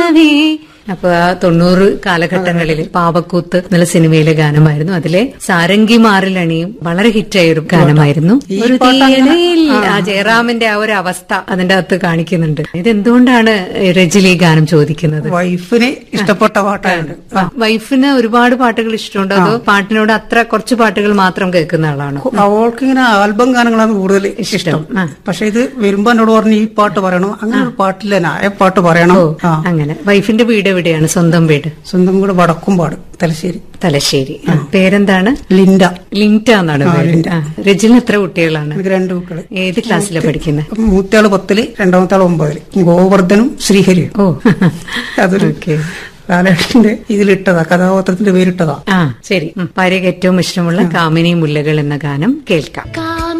നിലവേ അപ്പൊ ആ തൊണ്ണൂറ് കാലഘട്ടങ്ങളിൽ പാവക്കൂത്ത് എന്നുള്ള സിനിമയിലെ ഗാനമായിരുന്നു അതിലെ സാരംഗിമാറിലണിയും വളരെ ഹിറ്റായ ഒരു ഗാനമായിരുന്നു ഈ ഒരു പാട്ട് അങ്ങനെ- തീയണയിൽ ആ ജയറാമിന്റെ ആ ഒരു അവസ്ഥ അതിന്റെ അകത്ത് കാണിക്കുന്നുണ്ട് ഇതെന്തുകൊണ്ടാണ് രജിലി ഈ ഗാനം ചോദിക്കുന്നത് വൈഫിന് ഇഷ്ടപ്പെട്ട പാട്ടാണ് ആ, വൈഫിന് ഒരുപാട് പാട്ടുകൾ ഇഷ്ടമുണ്ടോ അതോ പാട്ടിനോട് അത്ര കുറച്ച് പാട്ടുകൾ മാത്രം കേൾക്കുന്ന ആളാണോ അവൾക്ക് ഇങ്ങനെ ആൽബം ഗാനങ്ങളാണ് കൂടുതൽ ഇഷ്ടം ആ. പക്ഷെ ഇത് വരുമ്പോ എന്നോട് പറഞ്ഞു ഈ പാട്ട് പറയണം അങ്ങനെ ഒരു പാട്ടില്ല നായ പാട്ട് പറയണം ആ അങ്ങനെ വൈഫിന്റെ വീട് എവിടെയാണ് സ്വന്തം വീട് സ്വന്തം കൂടെ വടക്കുംപാട് തലശ്ശേരി തലശ്ശേരി ആ, പേരെന്താണ് ലിൻഡ ലിങ്റ്റ എന്നാണ് പേര് ആ, രജിന് എത്ര കുട്ടികളാണ് എനിക്ക് രണ്ട് കുട്ടികള് ഏത് ക്ലാസ്സിലാണ് പഠിക്കുന്നത് മൂത്തയാള് പത്തില് രണ്ടാമത്തെ ആള് ഒമ്പതില് ഗോവർദ്ധനും ശ്രീഹരിയും ഓ അതൊരു ഓക്കെ ലാലേട്ടന്റെ ഇതിലിട്ടതാ കഥാപാത്രത്തിന്റെ പേരിട്ടതാ ആ ശരി ഉം. ഭാര്യയ്ക്ക് ഏറ്റവും ഇഷ്ടമുള്ള കാമിനി മുല്ലകൾ എന്ന ഗാനം കേൾക്കാം